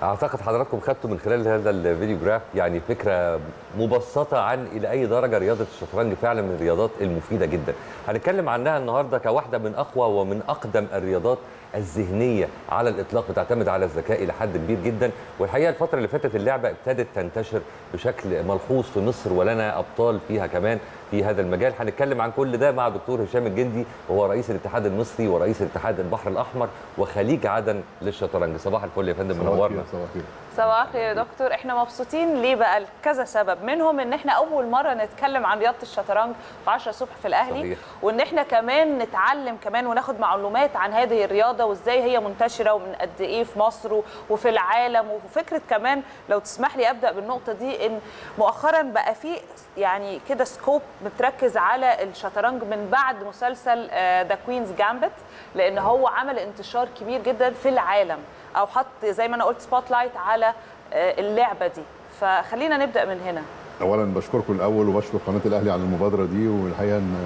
اعتقد حضراتكم خدتوا من خلال هذا الفيديو جراف يعني فكره مبسطه عن الى اي درجه رياضه الشطرنج فعلا من الرياضات المفيده جدا هنتكلم عنها النهارده كواحده من اقوى ومن اقدم الرياضات الذهنيه على الاطلاق بتعتمد على الذكاء الى حد كبير جدا والحقيقه الفتره اللي فاتت اللعبه ابتدت تنتشر بشكل ملحوظ في مصر ولنا ابطال فيها كمان في هذا المجال هنتكلم عن كل ده مع دكتور هشام الجندي وهو رئيس الاتحاد المصري ورئيس اتحاد البحر الاحمر وخليج عدن للشطرنج صباح الفل يا فندم منورنا صباح الخير يا دكتور احنا مبسوطين ليه بقى لكذا سبب منهم ان احنا اول مره نتكلم عن رياضه الشطرنج في 10 الصبح في الاهلي صحيح. وان احنا كمان نتعلم كمان وناخد معلومات عن هذه الرياضه وازاي هي منتشره ومن قد ايه في مصر وفي العالم وفكره كمان لو تسمح لي ابدا بالنقطه دي ان مؤخرا بقى في يعني كده سكوب بتركز على الشطرنج من بعد مسلسل ذا كوينز جامبت لان هو عمل انتشار كبير جدا في العالم او حط زي ما انا قلت سبوت لايت على آه، اللعبه دي فخلينا نبدا من هنا اولا بشكركم الاول وبشكر قناه الاهلي على المبادره دي والحقيقه ان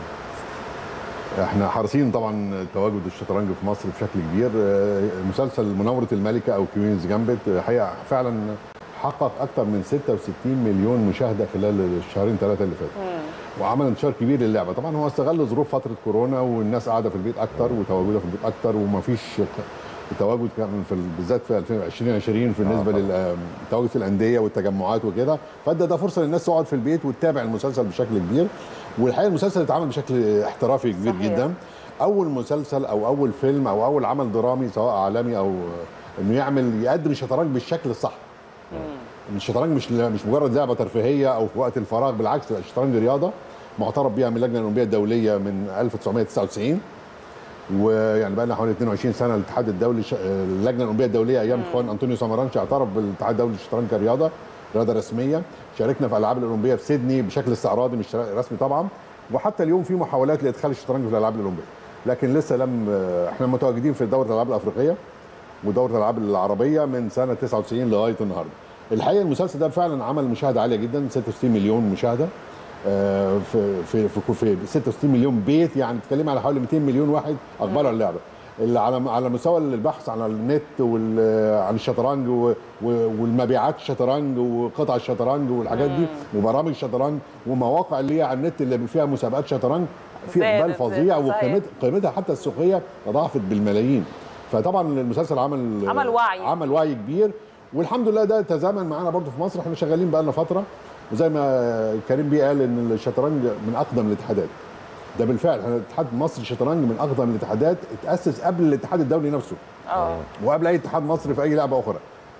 آه، احنا حريصين طبعا تواجد الشطرنج في مصر بشكل كبير آه، مسلسل مناوره الملكه او كوينز جامبت الحقيقه فعلا حقق اكثر من 66 مليون مشاهده خلال الشهرين ثلاثه اللي فاتوا وعمل انتشار كبير للعبه طبعا هو استغل ظروف فتره كورونا والناس قاعده في البيت اكتر وتواجدها في البيت اكتر ومفيش التواجد كان في ال- بالذات في 2020 بالنسبه طبعاً. للتواجد في الانديه والتجمعات وكده فادى ده فرصه للناس تقعد في البيت وتتابع المسلسل بشكل كبير والحقيقه المسلسل اتعمل بشكل احترافي كبير صحيح. جدا اول مسلسل او اول فيلم او اول عمل درامي سواء عالمي او انه يعمل يقدم الشطرنج بالشكل الصح الشطرنج مش مش مجرد لعبه ترفيهيه او في وقت الفراغ بالعكس الشطرنج رياضه معترف بيها من اللجنه الاولمبيه الدوليه من 1999 ويعني بقى لنا حوالي 22 سنه الاتحاد الدولي ش... اللجنه الاولمبيه الدوليه ايام اخوان انطونيو سامرانش اعترف بالاتحاد الدولي للشطرنج كرياضه رياضه رسميه شاركنا في الالعاب الاولمبيه في سيدني بشكل استعراضي مش رسمي طبعا وحتى اليوم في محاولات لادخال الشطرنج في الالعاب الاولمبيه لكن لسه لم احنا متواجدين في دوره الالعاب الافريقيه ودوره الالعاب العربيه من سنه 99 لغايه النهارده الحقيقه المسلسل ده فعلا عمل مشاهده عاليه جدا 66 مليون مشاهده آه، في في في, في 66 مليون بيت يعني بتتكلم على حوالي 200 مليون واحد اقبلوا على اللعبه اللي على على مستوى البحث عن النت وال- عن الشطرنج و- و- والمبيعات الشطرنج وقطع الشطرنج والحاجات دي وبرامج الشطرنج ومواقع اللي هي على النت اللي فيها مسابقات شطرنج في زادت- اقبال فظيع زادت، صحيح. وقيمتها قيمتها حتى السوقيه تضاعفت بالملايين فطبعا المسلسل عمل عمل وعي. عمل وعي كبير والحمد لله ده تزامن معانا برضه في مصر احنا شغالين بقى لنا فتره وزي ما كريم بيه قال ان الشطرنج من اقدم الاتحادات ده بالفعل احنا الاتحاد المصري للشطرنج من اقدم الاتحادات اتاسس قبل الاتحاد الدولي نفسه اه وقبل اي اتحاد مصري في اي لعبه اخرى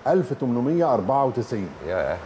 1894 يا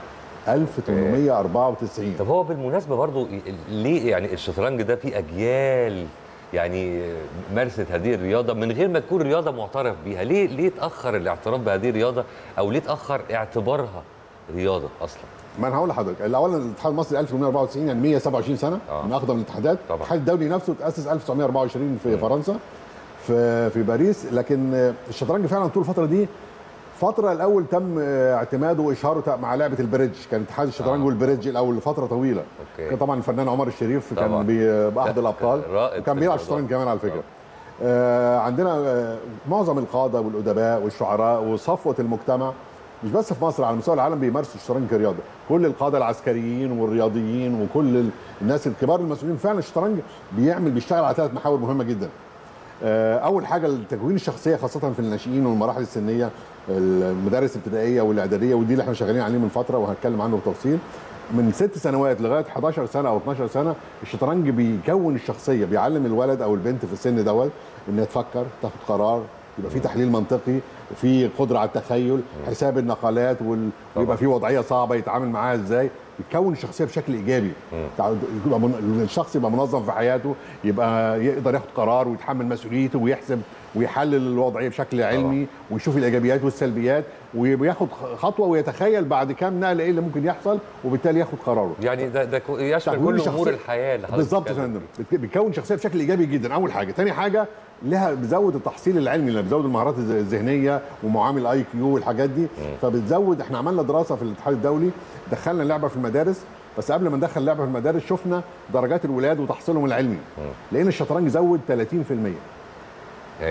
1894 طب هو بالمناسبه برضو ليه يعني الشطرنج ده في اجيال يعني مارست هذه الرياضه من غير ما تكون رياضه معترف بيها ليه ليه اتاخر الاعتراف بهذه الرياضه او ليه اتاخر اعتبارها رياضه اصلا ما انا هقول لحضرتك الاول الاتحاد المصري 1894 يعني 127 سنه آه. من اقدم الاتحادات طبعا. الاتحاد الدولي نفسه تاسس 1924 في فرنسا في في باريس لكن الشطرنج فعلا طول الفتره دي فتره الاول تم اعتماده واشهاره مع لعبه البريدج كان اتحاد الشطرنج آه. والبريدج الاول لفتره طويله أوكي. كان طبعا الفنان عمر الشريف طبعا. كان بيبقى احد الابطال رائد وكان في بيلعب الموضوع. شطرنج كمان على فكره آه عندنا آه معظم القاده والادباء والشعراء وصفوه المجتمع مش بس في مصر على مستوى العالم بيمارسوا الشطرنج كرياضه كل القاده العسكريين والرياضيين وكل ال- الناس الكبار المسؤولين فعلا الشطرنج بيعمل بيشتغل على ثلاث محاور مهمه جدا آه، اول حاجه التكوين الشخصيه خاصه في الناشئين والمراحل السنيه المدارس الابتدائيه والاعداديه ودي اللي احنا شغالين عليه من فتره وهنتكلم عنه بالتفصيل من ست سنوات لغايه 11 سنه او 12 سنه الشطرنج بيكون الشخصيه بيعلم الولد او البنت في السن دوت انها تفكر تاخد قرار يبقى في تحليل منطقي في قدره على التخيل حساب النقلات وال- ويبقى في وضعيه صعبه يتعامل معاها ازاي يكون الشخصيه بشكل ايجابي تع- يبقى من... الشخص يبقى منظم في حياته يبقى يقدر ياخد قرار ويتحمل مسؤوليته ويحسب ويحلل الوضعيه بشكل علمي ويشوف الايجابيات والسلبيات وياخد خطوه ويتخيل بعد كام نقله ايه اللي ممكن يحصل وبالتالي ياخد قراره يعني ده ده كو- يشمل تكوين كل الشخصية- امور الحياه اللي حضرتك بالظبط يا بتتكلم فندم بت- بيكون شخصيه بشكل ايجابي جدا اول حاجه تاني حاجه لها بتزود التحصيل العلمي لأنها بتزود المهارات الذ- الذهنيه ومعامل اي كيو والحاجات دي فبتزود احنا عملنا دراسه في الاتحاد الدولي دخلنا اللعبه في المدارس بس قبل ما ندخل اللعبه في المدارس شفنا درجات الولاد وتحصيلهم العلمي لان الشطرنج زود 30% هايل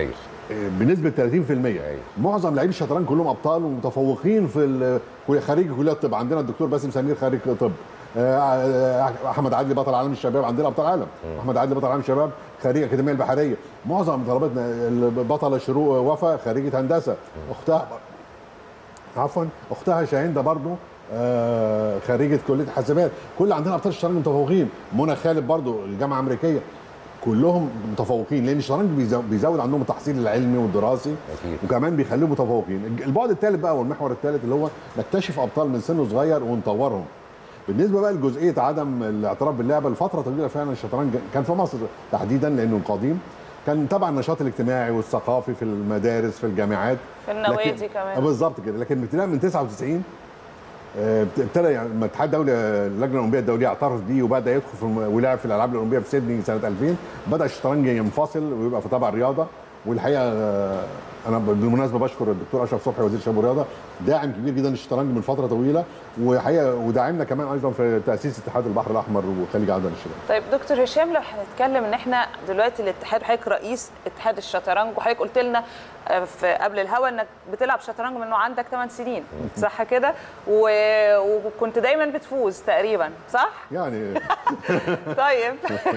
بنسبه 30% معظم لاعبي الشطرنج كلهم ابطال ومتفوقين في ال- خريج كليه الطب عندنا الدكتور باسم سمير خريج طب آه، آه، احمد عدلي بطل عالم الشباب عندنا ابطال عالم احمد عدلي بطل عالم الشباب خريج الاكاديميه البحريه معظم طلبتنا البطله شروق وفا خريجه هندسه اختها عفوا اختها شاهين برضو آه، خريجه كليه حاسبات كل عندنا ابطال الشطرنج متفوقين منى خالد برضو الجامعه الامريكيه كلهم متفوقين لان الشطرنج بيزو- بيزود عندهم التحصيل العلمي والدراسي أكيد. وكمان بيخليهم متفوقين البعد الثالث بقى والمحور الثالث اللي هو نكتشف ابطال من سن صغير ونطورهم بالنسبه بقى لجزئيه عدم الاعتراف باللعبه لفتره طويله فعلا الشطرنج كان في مصر تحديدا لانه قديم كان تبع النشاط الاجتماعي والثقافي في المدارس في الجامعات في النوادي لكن- كمان. آه بالظبط كده لكن ابتداء من 99 آه، ابتدى يعني لما الاتحاد الدولي اللجنه الاولمبيه الدوليه اعترف بيه وبدا يدخل في الم- ولعب في الالعاب الاولمبيه في سيدني سنه 2000 بدا الشطرنج ينفصل ويبقى في تبع الرياضه والحقيقه آه، انا بالمناسبه بشكر الدكتور اشرف صبحي وزير الشباب والرياضه داعم كبير جدا للشطرنج من فتره طويله وحقيقه وداعمنا كمان ايضا في تاسيس اتحاد البحر الاحمر وخليج عدن الشباب طيب دكتور هشام لو هنتكلم ان احنا دلوقتي الاتحاد حضرتك رئيس اتحاد الشطرنج وحضرتك قلت لنا آه، في قبل الهوا انك بتلعب شطرنج من عندك 8 سنين صح كده و- وكنت دايما بتفوز تقريبا صح يعني طيب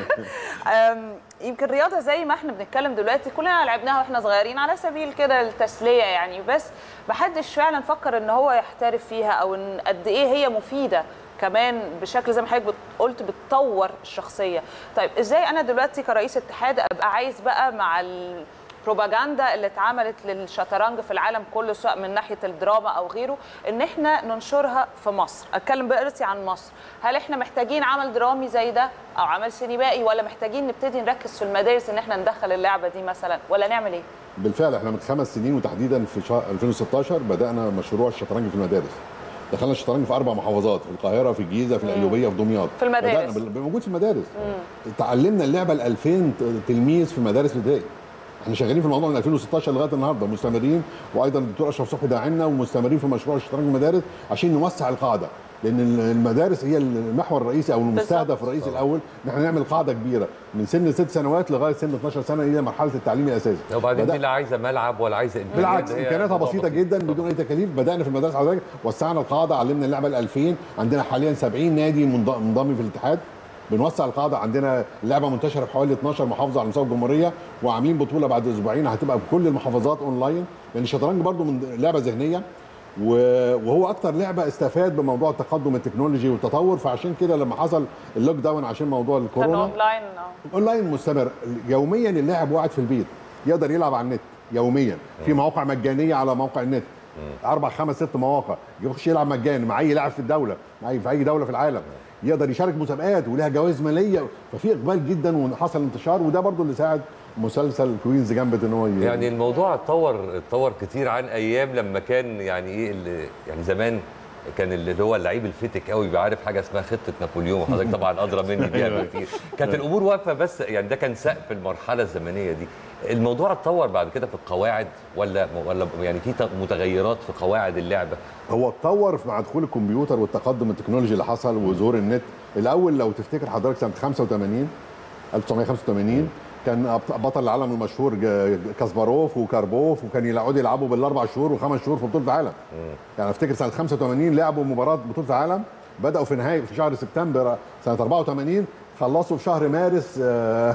أم، يمكن رياضه زي ما احنا بنتكلم دلوقتي كلنا لعبناها واحنا صغيرين على سبيل كده التسليه يعني بس محدش فعلا فكر ان هو يحترف فيها او ان قد ايه هي مفيده كمان بشكل زي ما حضرتك بت- قلت بتطور الشخصيه طيب ازاي انا دلوقتي كرئيس اتحاد ابقى عايز بقى مع البروباجندا اللي اتعملت للشطرنج في العالم كله سواء من ناحيه الدراما او غيره ان احنا ننشرها في مصر اتكلم بقرتي عن مصر هل احنا محتاجين عمل درامي زي ده او عمل سينمائي ولا محتاجين نبتدي نركز في المدارس ان احنا ندخل اللعبه دي مثلا ولا نعمل ايه بالفعل احنا من خمس سنين وتحديدا في شهر 2016 بدانا مشروع الشطرنج في المدارس دخلنا الشطرنج في اربع محافظات في القاهره في الجيزه في القليوبيه في دمياط في المدارس. بدأنا بال- موجود في المدارس اتعلمنا اللعبه ل 2000 تلميذ في مدارس ابتدائي احنا شغالين في الموضوع من 2016 لغايه النهارده مستمرين وايضا الدكتور اشرف صبحي داعمنا ومستمرين في مشروع الشطرنج المدارس عشان نوسع القاعده لان المدارس هي المحور الرئيسي او المستهدف بالظبط. الرئيسي الاول ان احنا نعمل قاعده كبيره من سن ست سنوات لغايه سن 12 سنه الى مرحله التعليم الاساسي وبعدين بدأ- دي لا عايزه ملعب ولا عايزه إمكانيات، بالعكس هي امكانياتها موضوع بسيطه جدا بدون اي تكاليف بدانا في المدارس حضرتك وسعنا القاعده علمنا اللعبه ال 2000 عندنا حاليا 70 نادي منض- منضم في الاتحاد بنوسع القاعده عندنا اللعبه منتشره في حوالي 12 محافظه على مستوى الجمهوريه وعاملين بطوله بعد اسبوعين هتبقى في كل المحافظات اونلاين لان الشطرنج برضو من لعبه ذهنيه و- وهو اكتر لعبه استفاد بموضوع التقدم التكنولوجي والتطور فعشان كده لما حصل اللوك داون عشان موضوع كان الكورونا اونلاين اه اونلاين مستمر يوميا اللاعب قاعد في البيت يقدر يلعب على النت يوميا في مواقع مجانيه على موقع النت اربع خمس ست مواقع يخش يلعب مجاني مع اي لاعب في الدوله مع اي في اي دوله في العالم يقدر يشارك مسابقات ولها جوائز ماليه ففي اقبال جدا وحصل انتشار وده برضو اللي ساعد مسلسل كوينز جامبت ان هو ي- يعني الموضوع اتطور اتطور كتير عن ايام لما كان يعني ايه اللي يعني زمان كان اللي هو اللعيب الفتك قوي بيبقى عارف حاجه اسمها خطه نابليون حضرتك طبعا ادرى مني بيها أيوة. بكتير كانت الامور واقفه بس يعني ده كان سقف المرحله الزمنيه دي الموضوع اتطور بعد كده في القواعد ولا ولا يعني في ت- متغيرات في قواعد اللعبه هو اتطور مع دخول الكمبيوتر والتقدم التكنولوجي اللي حصل وظهور النت الاول لو تفتكر حضرتك سنه 85 1985 كان أبط- بطل العالم المشهور ج- كاسباروف وكاربوف وكان يقعدوا يلعبوا بالاربع شهور وخمس شهور في بطوله العالم يعني افتكر سنه 85 لعبوا مباراه بطوله العالم بداوا في نهايه في شهر سبتمبر سنه 84 خلصوا في شهر مارس آه،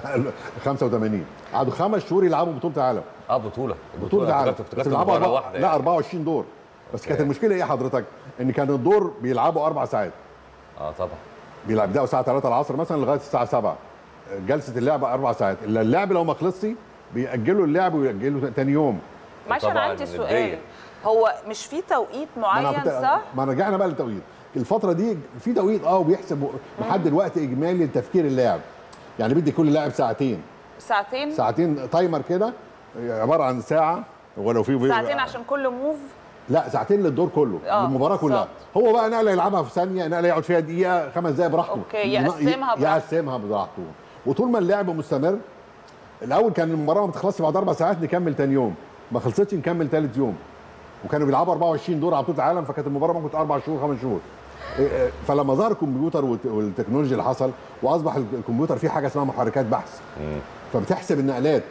85 قعدوا خمس شهور يلعبوا بطوله العالم اه بطوله بطولة العالم افتكرت بس افتكرت بيلعبوا مباراه أربعة- واحده لا يعني. 24 دور بس كانت أوكي. المشكله ايه حضرتك ان كان الدور بيلعبوا اربع ساعات اه طبعا بيلعب بداوا الساعه 3 العصر مثلا لغايه الساعه 7 جلسه اللعبه اربع ساعات إلا اللعب لو ما خلصش بيأجلوا اللعب ويأجلوا تاني يوم معلش انا طبعاً عندي سؤال ندية. هو مش في توقيت ما أنا معين كنت- صح ما رجعنا بقى للتوقيت الفتره دي في توقيت اه وبيحسب لحد الوقت اجمالي لتفكير اللاعب يعني بدي كل لاعب ساعتين ساعتين ساعتين تايمر كده عباره عن ساعه ولو في ساعتين عشان كل موف لا ساعتين للدور كله آه، المباراه كلها بالظبط. هو بقى نقله يلعبها في ثانيه نقله يقعد فيها دقيقه خمس دقائق براحته أوكي، يقسمها براحته. يقسمها براحته وطول ما اللعب مستمر الاول كان المباراه ما بتخلصش بعد اربع ساعات نكمل تاني يوم ما خلصتش نكمل ثالث يوم وكانوا بيلعبوا 24 دور على بطوله العالم فكانت المباراه ممكن تبقى اربع شهور خمس شهور إيه، إيه، فلما ظهر الكمبيوتر والت- والتكنولوجيا اللي حصل واصبح الكمبيوتر فيه حاجه اسمها محركات بحث فبتحسب النقلات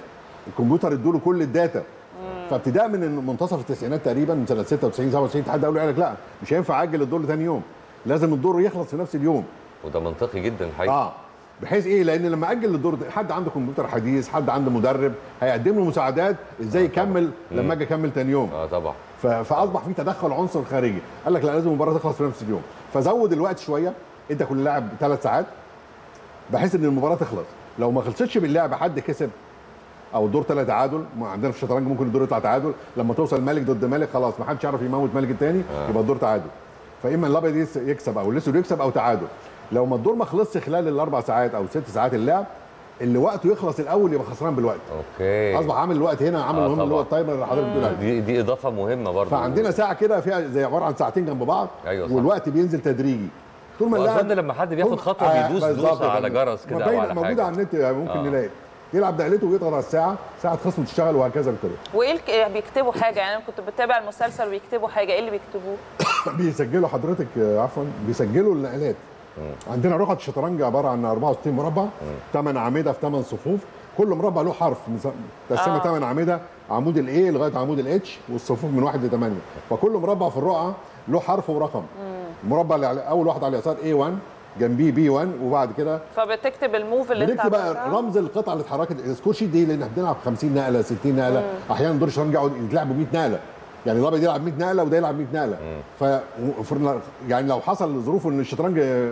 الكمبيوتر ادوا كل الداتا فابتداء من منتصف التسعينات تقريبا من سنه 96 97 الاتحاد الدولي قال لك لا مش هينفع اجل الدور لتاني يوم لازم الدور يخلص في نفس اليوم وده منطقي جدا الحقيقه اه بحيث ايه لان لما اجل الدور ده حد عنده كمبيوتر حديث حد عنده مدرب هيقدم له مساعدات ازاي يكمل لما اجي اكمل تاني يوم اه طبعا ف- فاصبح في تدخل عنصر خارجي قال لك لا لازم المباراه تخلص في نفس اليوم فزود الوقت شويه ادى كل لاعب ثلاث ساعات بحيث ان المباراه تخلص لو ما خلصتش باللعب حد كسب او الدور ثلاث تعادل ما عندنا في الشطرنج ممكن الدور يطلع تعادل لما توصل ملك ضد ملك خلاص ما حدش يعرف يموت ملك الثاني يبقى الدور تعادل فاما الابيض يس- يكسب او الاسود يكسب او تعادل لو ما الدور ما خلصش خلال الاربع ساعات او ست ساعات اللعب اللي وقته يخلص الاول يبقى خسران بالوقت اوكي اصبح عامل الوقت هنا عامل آه مهم اللي هو طبعا. التايمر اللي حضرتك بتقول عليه دي دي اضافه مهمه برضه فعندنا ساعه كده فيها زي عباره عن ساعتين جنب بعض أيوة صح. والوقت بينزل تدريجي طول ما واظن لما حد بياخد طول- خطوه آه، بيدوس بالظبط دوسه يا على فندم. جرس كده او باينة- على موجوده حاجه على النت يعني ممكن آه. نلاقي يلعب دقلته ويضغط على الساعه ساعه خصمه تشتغل وهكذا بالطريقه وايه الك- بيكتبوا حاجه يعني انا كنت بتابع المسلسل وبيكتبوا حاجه ايه اللي بيكتبوه بيسجلوا حضرتك آه، عفوا بيسجلوا النقلات عندنا رقعه الشطرنج عباره عن 64 مربع 8 اعمده في 8 صفوف كل مربع له حرف مقسمه آه. 8 اعمده عمود الاي لغايه عمود الاتش والصفوف من 1 ل 8 فكل مربع في الرقعه له حرف ورقم المربع اللي على اول واحد على اليسار A1 جنبيه B1 وبعد كده فبتكتب الموف اللي انت بنكتب بقى عملتها. رمز القطعه اللي اتحركت السكور شيت دي لان احنا بنلعب 50 نقله 60 نقله احيانا دور الشطرنج يقعد يتلعبوا 100 نقله يعني الابيض يلعب 100 نقله وده يلعب 100 نقله ف وفرنا- يعني لو حصل ظروف ان الشطرنج اه،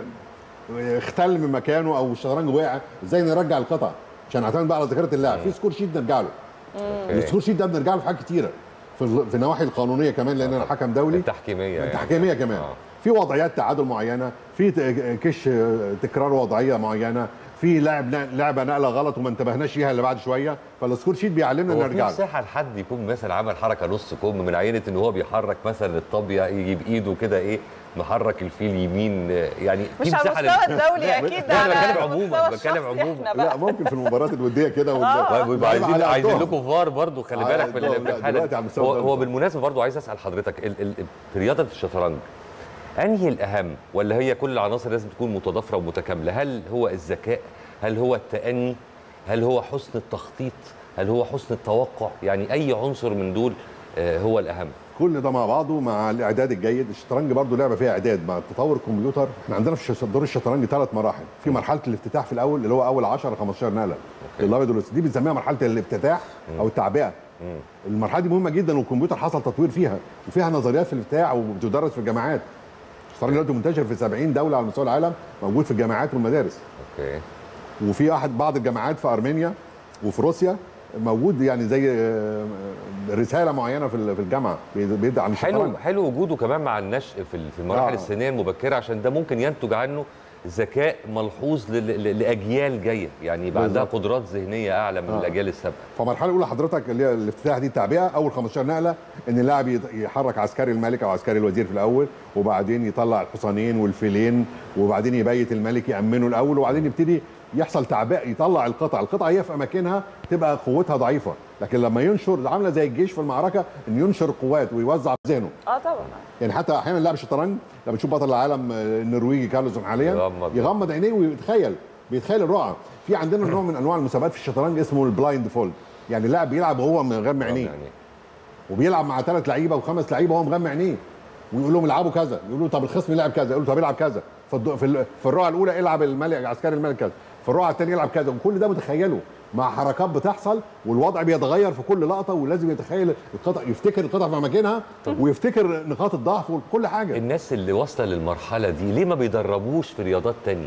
اختل من مكانه او الشطرنج وقع ازاي نرجع القطع عشان نعتمد بقى على ذاكره اللاعب في سكور شيت نرجع له أوكي. السكور شيت ده بنرجع له في حاجات كتيره في ال- في النواحي القانونيه كمان لان انا حكم دولي التحكيميه يعني. تحكيميه كمان آه. في وضعيات تعادل معينه في ت- كش تكرار وضعيه معينه في لعب لعبه نقله غلط وما انتبهناش ليها اللي بعد شويه فالسكور شيت بيعلمنا هو نرجع في له مساحه لحد يكون مثلا عمل حركه نص كم من عينه ان هو بيحرك مثلا الطابيه يجيب ايده كده ايه محرك الفيل يمين آه، يعني في مش على مساحه المستوى لل- الدولي اكيد لا، أنا على بتكلم عموماً، المستوى بتكلم الشخصي عموماً. احنا لا بقى ممكن في المباريات الوديه كده آه. وال- بيبقى عايزين على عايزين قدهم. لكم فار برضه خلي على بالك من قدهم. لا، الحاله دلوقتي على دي. المستوى هو, ده هو بالظبط. بالمناسبه برضه عايز اسال حضرتك ال ال في رياضه الشطرنج انهي الاهم ولا هي كل العناصر لازم تكون متضافره ومتكامله هل هو الذكاء هل هو التأني هل هو حسن التخطيط هل هو حسن التوقع يعني اي عنصر من دول آه، هو الاهم كل ده مع بعضه مع الاعداد الجيد الشطرنج برضه لعبه فيها اعداد مع تطور الكمبيوتر احنا عندنا في الش- دور الشطرنج ثلاث مراحل في مرحله الافتتاح في الاول اللي هو اول 10 15 نقله الابيض والاسود دي بنسميها مرحله الافتتاح او التعبئه المرحله دي مهمه جدا والكمبيوتر حصل تطوير فيها وفيها نظريات في الافتتاح وبتدرس في الجامعات الشطرنج دلوقتي منتشر في 70 دوله على مستوى العالم موجود في الجامعات والمدارس اوكي وفي احد بعض الجامعات في ارمينيا وفي روسيا موجود يعني زي آه، رساله معينه في ال- في الجامعه بيد- بيدعي عن الشطرنج حلو حلو وجوده كمان مع النشء في ال- في المراحل آه. السنيه المبكره عشان ده ممكن ينتج عنه ذكاء ملحوظ ل- ل- لاجيال جايه يعني يبقى عندها بالظبط. قدرات ذهنيه اعلى من آه. الاجيال السابقه فمرحله الاولى حضرتك اللي هي الافتتاح دي التعبئه اول 15 نقله ان اللاعب يت- يحرك عسكري الملك او عسكري الوزير في الاول وبعدين يطلع الحصانين والفيلين وبعدين يبيت الملك يامنه الاول وبعدين يبتدي يحصل تعبئه يطلع القطع القطعه هي في اماكنها تبقى قوتها ضعيفه لكن لما ينشر عامله زي الجيش في المعركه ان ينشر قوات ويوزع في ذهنه اه طبعا يعني حتى احيانا لاعب الشطرنج لما تشوف بطل العالم آه، النرويجي كارلوسون حاليا يغمض. يغمض عينيه ويتخيل بيتخيل الرقعه في عندنا نوع من انواع المسابقات في الشطرنج اسمه البلايند فولد يعني اللاعب بيلعب وهو مغمى عينيه يعني وبيلعب مع ثلاث لعيبه وخمس لعيبه وهو مغمى عينيه ويقول لهم العبوا كذا يقولوا طب الخصم يلعب كذا يقولوا طب يلعب كذا في الض- في, ال- في الرقعه الاولى العب الملك عسكري الملك كذا في الرقعه الثانيه يلعب كذا وكل ده متخيله مع حركات بتحصل والوضع بيتغير في كل لقطه ولازم يتخيل القطع يفتكر القطع في اماكنها ويفتكر نقاط الضعف وكل حاجه الناس اللي واصله للمرحله دي ليه ما بيدربوش في رياضات تانية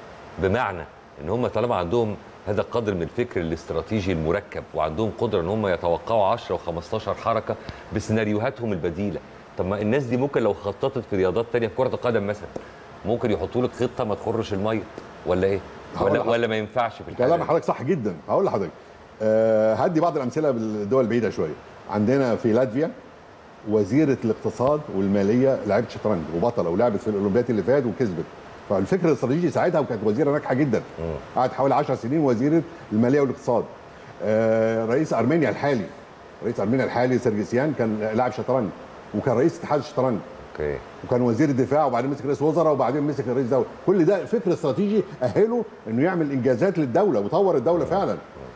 بمعنى ان هم طالما عندهم هذا القدر من الفكر الاستراتيجي المركب وعندهم قدره ان هم يتوقعوا 10 و15 حركه بسيناريوهاتهم البديله طب ما الناس دي ممكن لو خططت في رياضات تانية في كره القدم مثلا ممكن يحطوا لك خطه ما تخرش الميه ولا ايه هقول ولا لحضرتك. ولا ما ينفعش في الحاله كلام دي؟ حضرتك صح جدا هقول لحضرتك أه هدي بعض الامثله بالدول البعيده شويه عندنا في لاتفيا وزيره الاقتصاد والماليه لعبت شطرنج وبطله ولعبت في الاولمبياد اللي فات وكسبت فالفكر الاستراتيجي ساعتها وكانت وزيره ناجحه جدا قعدت حوالي 10 سنين وزيره الماليه والاقتصاد أه رئيس ارمينيا الحالي رئيس ارمينيا الحالي سرجسيان كان لاعب شطرنج وكان رئيس اتحاد الشطرنج اوكي وكان وزير الدفاع وبعدين مسك رئيس وزراء وبعدين مسك رئيس دوله كل ده فكر استراتيجي اهله انه يعمل انجازات للدوله وطور الدوله فعلا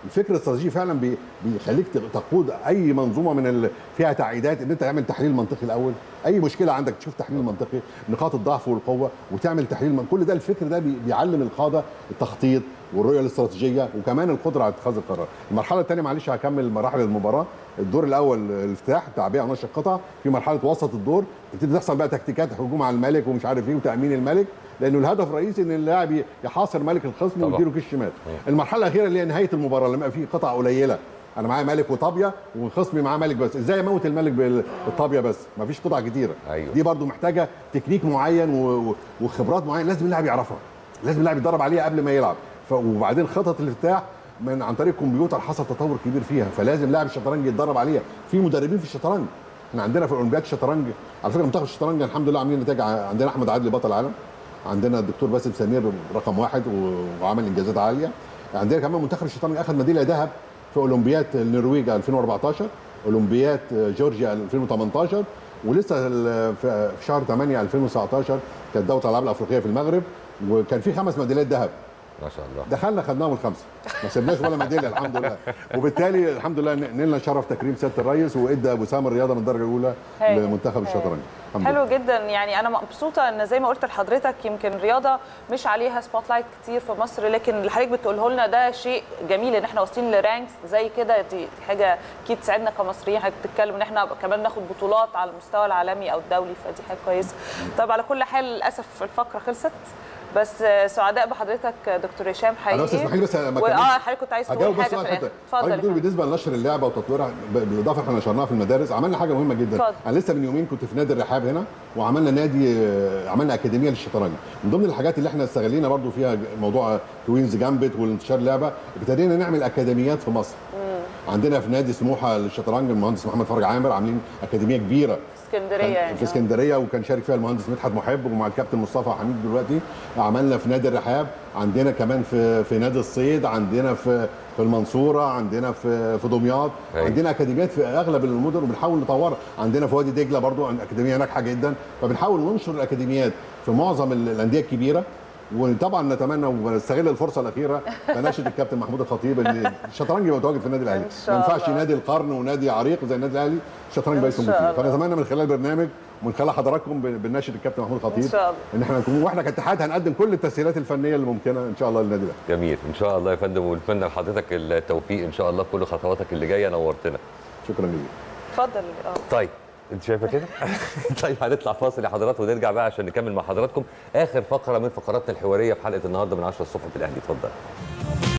الفكر الاستراتيجي فعلا بي- بيخليك ت- تقود اي منظومه من ال... فيها تعقيدات ان انت تعمل تحليل منطقي الاول اي مشكله عندك تشوف تحليل منطقي نقاط الضعف والقوه وتعمل تحليل من... كل ده الفكر ده بي... بيعلم القاده التخطيط والرؤيه الاستراتيجيه وكمان القدره على اتخاذ القرار المرحله الثانيه معلش هكمل مراحل المباراه الدور الاول الافتتاح تعبئه ونشر القطع في مرحله وسط الدور تبتدي تحصل بقى تكتيكات هجوم على الملك ومش عارف ايه وتامين الملك لانه الهدف الرئيسي ان اللاعب يحاصر ملك الخصم طبعا. ويديله كيس شمال المرحله الاخيره اللي هي نهايه المباراه لما يبقى في قطع قليله انا معايا ملك وطابيه وخصمي معاه ملك بس ازاي اموت الملك بالطابيه بس مفيش قطع كتيره أيوة. دي برضو محتاجه تكنيك معين و- و- وخبرات معينه لازم اللاعب يعرفها لازم اللاعب يتدرب عليها قبل ما يلعب ف... وبعدين خطط الافتتاح من عن طريق الكمبيوتر حصل تطور كبير فيها فلازم لاعب الشطرنج يتدرب عليها في مدربين في الشطرنج احنا عندنا في الاولمبياد الشطرنج على فكره منتخب الشطرنج الحمد لله عاملين نتائج ع- عندنا احمد عادل بطل العالم عندنا الدكتور باسم سمير رقم واحد و- وعمل انجازات عاليه عندنا كمان منتخب الشطرنج اخذ ميداليه ذهب في اولمبياد النرويج 2014 اولمبياد جورجيا 2018 ولسه ال- في في شهر 8 2019 كانت دوله الالعاب الافريقيه في المغرب وكان في خمس ميداليات ذهب ما شاء الله دخلنا خدناهم الخمسه ما سيبناش ولا ميداليه الحمد لله وبالتالي الحمد لله نلنا شرف تكريم سياده الرئيس وادى وسام الرياضه من الدرجه الاولى هايل. لمنتخب الشطرنج الحمد لله حلو جدا يعني انا مبسوطه ان زي ما قلت لحضرتك يمكن رياضه مش عليها سبوت لايت كتير في مصر لكن اللي حضرتك بتقوله لنا ده شيء جميل ان احنا واصلين لرانكس زي كده دي دي حاجه اكيد تساعدنا كمصريين حضرتك بتتكلم ان احنا كمان ناخد بطولات على المستوى العالمي او الدولي فدي حاجه كويسه طب على كل حال للاسف الفقره خلصت بس آه، سعداء بحضرتك آه، دكتور هشام حقيقي انا بس اسمحي لي بس ما و- كملش. اه حضرتك كنت عايز تقول هجاوب بس حاجه في سؤال الاخر حته اتفضل حضرتك يا بتقول فندم. بالنسبه لنشر اللعبه وتطويرها ب- بالاضافه احنا نشرناها في المدارس عملنا حاجه مهمه جدا اتفضل. انا لسه من يومين كنت في نادي الرحاب هنا وعملنا نادي آه، عملنا اكاديميه للشطرنج من ضمن الحاجات اللي احنا استغلينا برضو فيها موضوع كوينز جامبت والانتشار اللعبه ابتدينا نعمل اكاديميات في مصر عندنا في نادي سموحه للشطرنج المهندس محمد فرج عامر عاملين اكاديميه كبيره اسكندريه يعني في آه. اسكندريه وكان شارك فيها المهندس مدحت محب ومع الكابتن مصطفى حميد دلوقتي عملنا في نادي الرحاب عندنا كمان في في نادي الصيد عندنا في في المنصوره عندنا في في دمياط أيوة. عندنا اكاديميات في اغلب المدن وبنحاول نطورها عندنا في وادي دجله برضو اكاديميه ناجحه جدا فبنحاول ننشر الاكاديميات في معظم ال- الانديه الكبيره وطبعا نتمنى ونستغل الفرصه الاخيره تناشد الكابتن محمود الخطيب ان الشطرنج يبقى متواجد في النادي الاهلي إن شاء ما ينفعش الله. نادي القرن ونادي عريق زي النادي الاهلي الشطرنج بقى يكون شاء فيه الله. فنتمنى من خلال البرنامج ومن خلال حضراتكم بن- بنناشد الكابتن محمود الخطيب إن شاء الله. ان احنا نكون واحنا كاتحاد هنقدم كل التسهيلات الفنيه اللي ممكنه ان شاء الله للنادي الاهلي جميل ان شاء الله يا فندم ونتمنى لحضرتك التوفيق ان شاء الله في كل خطواتك اللي جايه نورتنا شكرا جزيلا اتفضل اه طيب انت شايفه كده؟ طيب هنطلع فاصل يا حضرات ونرجع بقى عشان نكمل مع حضراتكم اخر فقره من فقراتنا الحواريه في حلقه النهارده من 10 الصبح في الاهلي اتفضل